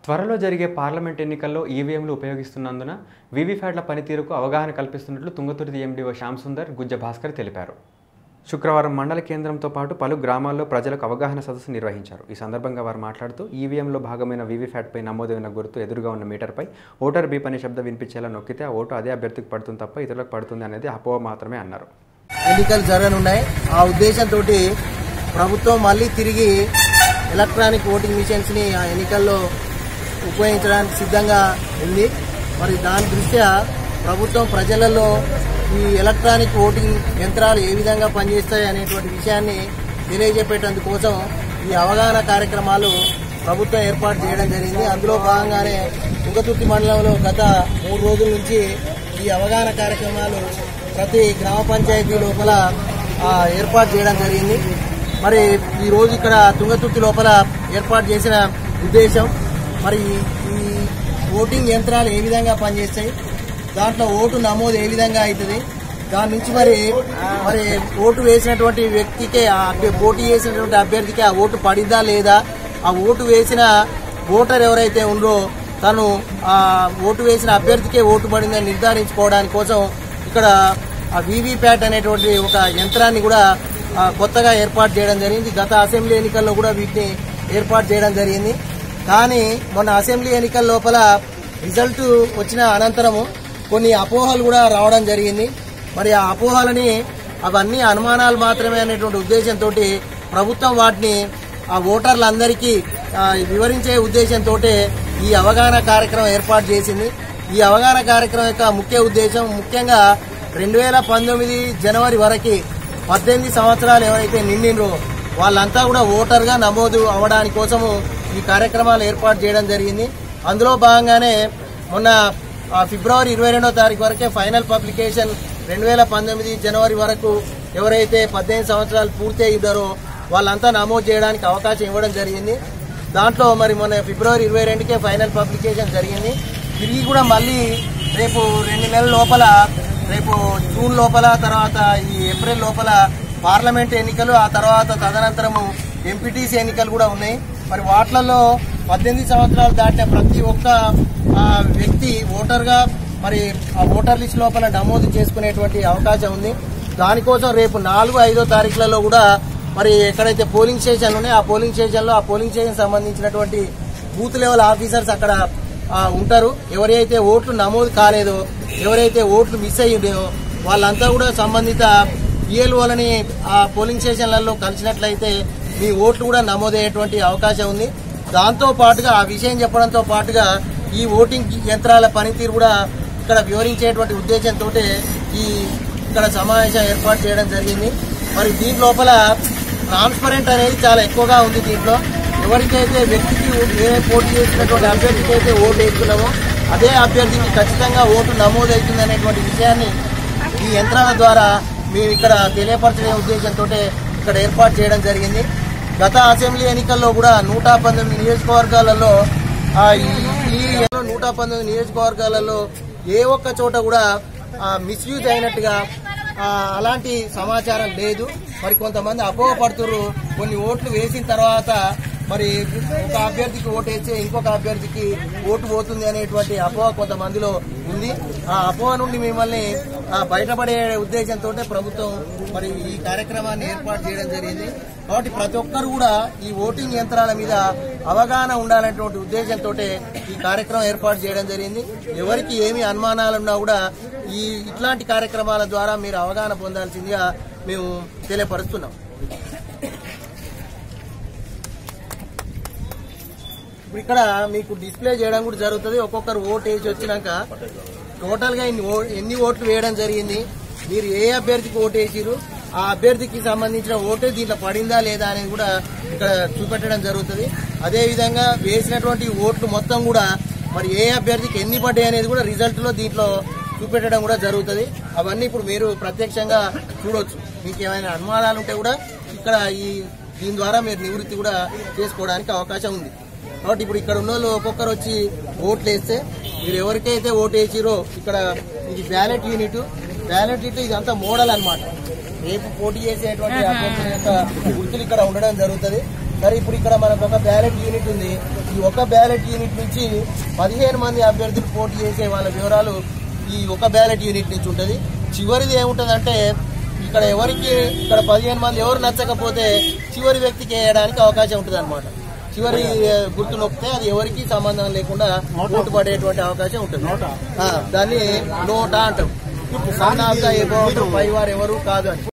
త్వరలో జరిగే పార్లమెంట్ ఎన్నికల్లో ఈవీఎంలు ఉపయోగిస్తున్నందున వీవీప్యాట్ల పనితీరుకు అవగాహన కల్పిస్తున్నట్లు తుంగతుర్తి ఎండీఓ శ్యామ్ సుందర్ గుజ్జ భాస్కర్ తెలిపారు శుక్రవారం మండల కేంద్రంతో పాటు పలు గ్రామాల్లో ప్రజలకు అవగాహన సదస్సు నిర్వహించారు ఈ సందర్భంగా వారు మాట్లాడుతూ ఈవీఎంలో భాగమైన వీవీప్యాట్పై నమోదైన గుర్తు ఎదురుగా ఉన్న మీటర్పై ఓటర్ బీప్ అనే శబ్దం వినిపించేలా నొక్కితే ఆ ఓటు అదే అభ్యర్థికి పడుతుంది తప్ప ఇతరులకు పడుతుంది అనేది అపోహ మాత్రమే అన్నారు ఎన్నికలు జరగనున్నాయి ఆ ఉద్దేశంతో ప్రభుత్వం మళ్ళీ తిరిగి ఎలక్ట్రానిక్ ఓటింగ్ మిషన్స్ ని ఆ ఎన్నికల్లో ఉపయోగించడానికి సిద్ధంగా ఉంది మరి దాని దృష్ట్యా ప్రభుత్వం ప్రజలలో ఈ ఎలక్ట్రానిక్ ఓటింగ్ యంత్రాలు ఏ విధంగా పనిచేస్తాయి అనేటువంటి విషయాన్ని తెలియజెప్పేటందుకోసం ఈ అవగాహన కార్యక్రమాలు ప్రభుత్వం ఏర్పాటు చేయడం జరిగింది అందులో భాగంగానే తుంగతుర్తి మండలంలో గత మూడు రోజుల నుంచి ఈ అవగాహన కార్యక్రమాలు ప్రతి గ్రామ పంచాయతీ లోపల ఆ, ఏర్పాటు చేయడం జరిగింది మరి ఈ రోజు ఇక్కడ తుంగతుర్తి లోపల ఏర్పాటు చేసిన ఉద్దేశం మరి ఈ ఓటింగ్ యంత్రాలు ఏ విధంగా పనిచేస్తాయి దాంట్లో ఓటు నమోదు ఏ విధంగా అవుతుంది దాని నుంచి మరి మరి ఓటు వేసినటువంటి వ్యక్తికి ఆ అభ్య- పోటీ చేసినటువంటి అభ్యర్థికి ఆ ఓటు పడిందా లేదా ఆ ఓటు వేసిన ఓటర్ ఎవరైతే ఉందో తను ఆ ఓటు వేసిన అభ్యర్థికే ఓటు పడిందని నిర్ధారించుకోవడానికి కోసం ఇక్కడ ఆ వీవీప్యాట్ అనేటువంటి ఒక యంత్రాన్ని కూడా ఆ, కొత్తగా ఏర్పాటు చేయడం జరిగింది గత అసెంబ్లీ ఎన్నికల్లో కూడా వీటిని ఏర్పాటు చేయడం జరిగింది కానీ మొన్న అసెంబ్లీ ఎన్నికల లోపల రిజల్ట్ వచ్చిన అనంతరము కొన్ని అపోహలు కూడా రావడం జరిగింది మరి ఆ అపోహలని అవన్నీ అనుమానాలు మాత్రమే అనేటువంటి ఉద్దేశంతో ప్రభుత్వం వాటిని ఆ ఓటర్లందరికీ ఆ, వివరించే ఉద్దేశంతో ఈ అవగాహన కార్యక్రమం ఏర్పాటు చేసింది ఈ అవగాహన కార్యక్రమం యొక్క ముఖ్య ఉద్దేశం ముఖ్యంగా రెండు వేల పంతొమ్మిది జనవరి వరకు పద్దెనిమిది సంవత్సరాలు ఎవరైతే నిండినరో వాళ్ళంతా కూడా ఓటర్గా నమోదు అవ్వడానికి కోసము ఈ కార్యక్రమాలు ఏర్పాటు చేయడం జరిగింది అందులో భాగంగానే మొన్న ఆ, ఫిబ్రవరి ఇరవై రెండో తారీఖు వరకే ఫైనల్ పబ్లికేషన్ రెండు వేల పంతొమ్మిది జనవరి వరకు ఎవరైతే పద్దెనిమిది సంవత్సరాలు పూర్తి అయ్యారో వాళ్ళంతా నమోదు చేయడానికి అవకాశం ఇవ్వడం జరిగింది దాంట్లో మరి మొన్న ఫిబ్రవరి ఇరవై రెండుకే ఫైనల్ పబ్లికేషన్ జరిగింది తిరిగి కూడా మళ్ళీ రేపు రెండు నెలల లోపల రేపు జూన్ లోపల తర్వాత ఈ ఏప్రిల్ లోపల పార్లమెంట్ ఎన్నికలు ఆ తర్వాత తదనంతరము ఎంపీటీసీ ఎన్నికలు కూడా ఉన్నాయి మరి వాటిలలో పద్దెనిమిది సంవత్సరాలు దాటిన ప్రతి ఒక్క ఆ, వ్యక్తి ఓటర్గా మరి ఆ ఓటర్ లిస్ట్ లోపల నమోదు చేసుకునేటువంటి అవకాశం ఉంది దానికోసం రేపు నాలుగు ఐదో తారీఖులలో కూడా మరి ఎక్కడైతే పోలింగ్ స్టేషన్ ఉన్నాయో ఆ పోలింగ్ స్టేషన్ లో ఆ పోలింగ్ స్టేషన్ సంబంధించినటువంటి బూత్ లెవెల్ ఆఫీసర్స్ అక్కడ ఆ, ఉంటారు ఎవరైతే ఓట్లు నమోదు కాలేదో ఎవరైతే ఓట్లు మిస్ అయ్యిందో వాళ్ళంతా కూడా సంబంధిత ఈఎల్ఓలని ఆ పోలింగ్ స్టేషన్లలో కలిసినట్లయితే మీ ఓట్లు కూడా నమోదయ్యేటువంటి అవకాశం ఉంది దాంతో పాటుగా ఆ విషయం చెప్పడంతో పాటుగా ఈ ఓటింగ్ యంత్రాల పనితీరు కూడా ఇక్కడ వివరించేటువంటి ఉద్దేశంతో ఈ ఇక్కడ సమావేశం ఏర్పాటు చేయడం జరిగింది మరి దీని లోపల ట్రాన్స్పరెంట్ అనేది చాలా ఎక్కువగా ఉంది దీంట్లో ఎవరికైతే వ్యక్తికి ఏ పోటీ చేసినటువంటి అభ్యర్థికి అయితే ఓటు వేస్తున్నామో అదే అభ్యర్థికి ఖచ్చితంగా ఓటు నమోదవుతుంది అనేటువంటి విషయాన్ని ఈ యంత్రాల ద్వారా మేము ఇక్కడ తెలియపరచే ఉద్దేశంతో ఇక్కడ ఏర్పాటు చేయడం జరిగింది గత అసెంబ్లీ ఎన్నికల్లో కూడా నూట పంతొమ్మిది నియోజకవర్గాలలో ఆ, ఈ- ఈ నూట పంతొమ్మిది నియోజకవర్గాలలో ఏ ఒక్క చోట కూడా మిస్యూజ్ అయినట్టుగా ఆ, అలాంటి సమాచారం లేదు మరి కొంతమంది అపోహపడుతున్నారు కొన్ని ఓట్లు వేసిన తర్వాత మరి ఒక అభ్యర్థికి ఓటు వేస్తే ఇంకొక అభ్యర్థికి ఓటు పోతుంది అనేటువంటి అపోహ కొంతమందిలో ఉంది ఆ అపోహ నుండి మిమ్మల్ని ఆ, బయటపడే ఉద్దేశంతో ప్రభుత్వం మరి ఈ కార్యక్రమాన్ని ఏర్పాటు చేయడం జరిగింది కాబట్టి ప్రతి ఒక్కరు కూడా ఈ ఓటింగ్ యంత్రాల మీద అవగాహన ఉండాలనేటువంటి ఉద్దేశంతో ఈ కార్యక్రమం ఏర్పాటు చేయడం జరిగింది ఎవరికి ఏమి అనుమానాలున్నా కూడా ఈ ఇట్లాంటి కార్యక్రమాల ద్వారా మీరు అవగాహన పొందాల్సిందిగా మేము తెలియపరుస్తున్నాం ఇప్పుడు ఇక్కడ మీకు డిస్ప్లే చేయడం కూడా జరుగుతుంది ఒక్కొక్కరు ఓటు వేసి వచ్చినాక టోటల్ గా ఇన్ని ఓ- ఎన్ని ఓట్లు వేయడం జరిగింది మీరు ఏ అభ్యర్థికి ఓటు వేసిరు ఆ అభ్యర్థికి సంబంధించిన ఓటే దీంట్లో పడిందా లేదా అనేది కూడా ఇక్కడ చూపెట్టడం జరుగుతుంది అదే విధంగా వేసినటువంటి ఓట్లు మొత్తం కూడా మరి ఏ అభ్యర్థికి ఎన్ని పడ్డాయి అనేది కూడా రిజల్ట్ లో దీంట్లో చూపెట్టడం కూడా జరుగుతుంది అవన్నీ ఇప్పుడు మీరు ప్రత్యక్షంగా చూడొచ్చు మీకు ఏమైనా అనుమానాలు ఉంటే కూడా ఇక్కడ ఈ దీని ద్వారా మీరు నివృత్తి కూడా చేసుకోవడానికి అవకాశం ఉంది కాబట్టి ఇప్పుడు ఇక్కడ ఉన్న వాళ్ళు ఒక్కొక్కరు వచ్చి ఓట్లు వేస్తే మీరు ఎవరికైతే ఓటు వేసిరో ఇక్కడ ఇది బ్యాలెట్ యూనిట్ బ్యాలెట్ యూనిట్ ఇదంతా మోడల్ అన్నమాట రేపు పోటీ చేసేటువంటి అభ్యర్థుల యొక్క గుర్తులు ఇక్కడ ఉండడం జరుగుతుంది సరే ఇప్పుడు ఇక్కడ మనకు ఒక బ్యాలెట్ యూనిట్ ఉంది ఈ ఒక బ్యాలెట్ యూనిట్ నుంచి పదిహేను మంది అభ్యర్థులు పోటీ చేసే వాళ్ళ వివరాలు ఈ ఒక బ్యాలెట్ యూనిట్ నుంచి ఉంటుంది చివరిది ఏముంటుందంటే ఇక్కడ ఎవరికి ఇక్కడ పదిహేను మంది ఎవరు నచ్చకపోతే చివరి వ్యక్తికి వేయడానికి అవకాశం ఉంటుంది అనమాట చివరి ఆ, గుర్తు నొక్కితే అది ఎవరికి సంబంధం లేకుండా ఓటు పడేటువంటి అవకాశం ఉంటుంది ఆ, దాన్ని నోటా అంటాం సన్ ఆఫ్ ద ఎబౌట్ పై వారు ఎవరు కాదు అని